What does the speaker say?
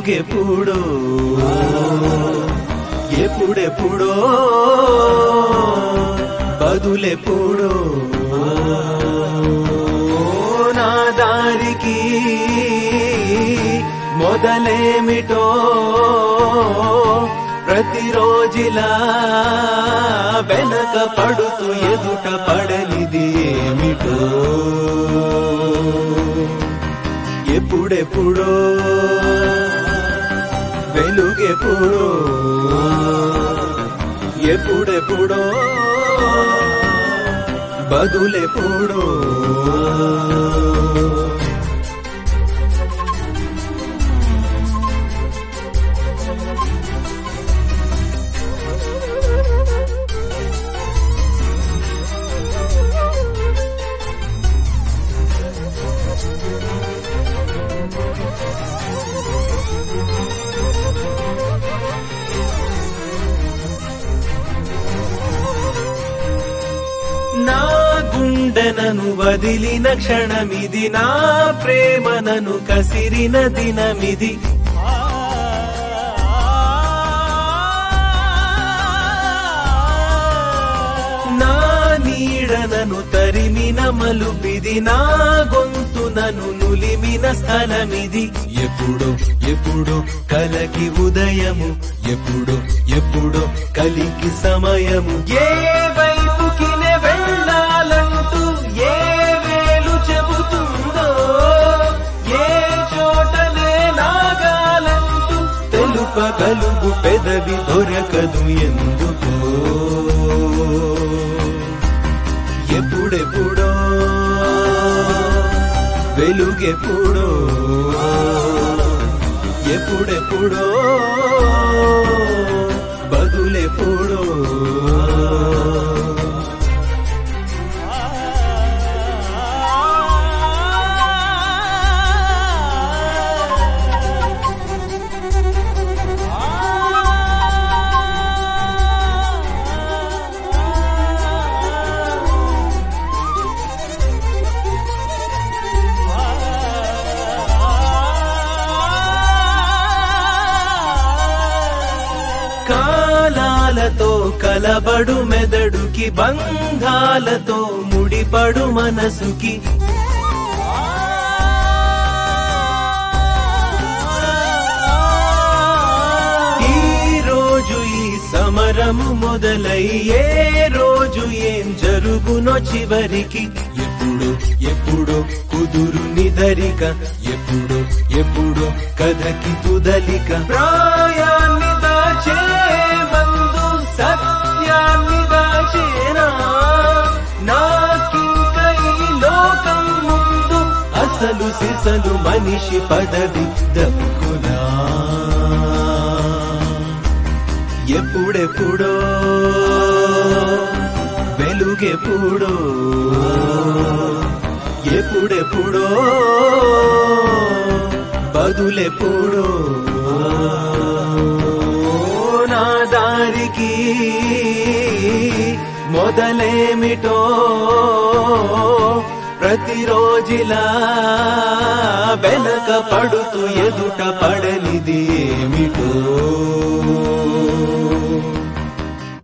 వెలుగెప్పుడో ఎప్పుడెప్పుడో బదులెప్పుడో నా దారికి మొదలేమిటో ప్రతిరోజిలా వెనక పడుతూ ఎదుట పడనిది ఏమిటో ఎప్పుడెప్పుడో వెలుగెప్పుడో ఎప్పుడెప్పుడో బదులెప్పుడో నా గుండెనను వదిలిన క్షణమిది నా ప్రేమనను కసిరిన దినమిది నా నీడనను తరిమిన మలుపిది నా గొంతునను నులిమిన స్థలమిది ఎప్పుడో ఎప్పుడో కలకి ఉదయము ఎప్పుడో ఎప్పుడో కలికి సమయము ఏ వైపుకి నే వెళ్ళాలంటూ ఏ వేలు చెబుతుందో ఏ చోటనే నాగాలంటూ తెలుపగలుగు పెదవి దొరకదు ఎందుకో ఎప్పుడెప్పుడో వెలుగెప్పుడో ఎప్పుడెప్పుడో బదులెప్పుడో కాలాలతో కలబడు మెదడుకి బంధాలతో ముడిపడు మనసుకి ఈ రోజు ఈ సమరము మొదలై ఏ రోజు ఏం జరుగునో చివరికి ఎప్పుడు ఎప్పుడు కుదురు నిదరిక ఎప్పుడు ఎప్పుడు కథకి తుదలిక ప్రాయాన్ని దాచే మందు సత్యాన్ని దాచేనా నాకింక ఈ లోకం ముందు అసలు సిసలు మనిషి పదవి దక్కునా ఎప్పుడెప్పుడో వెలుగెప్పుడో ఎప్పుడెప్పుడో బదులెప్పుడో నా దారికి మొదలేమిటో ప్రతిరోజిలా వెనక పడుతూ ఎదుట పడనిది ఏమిటో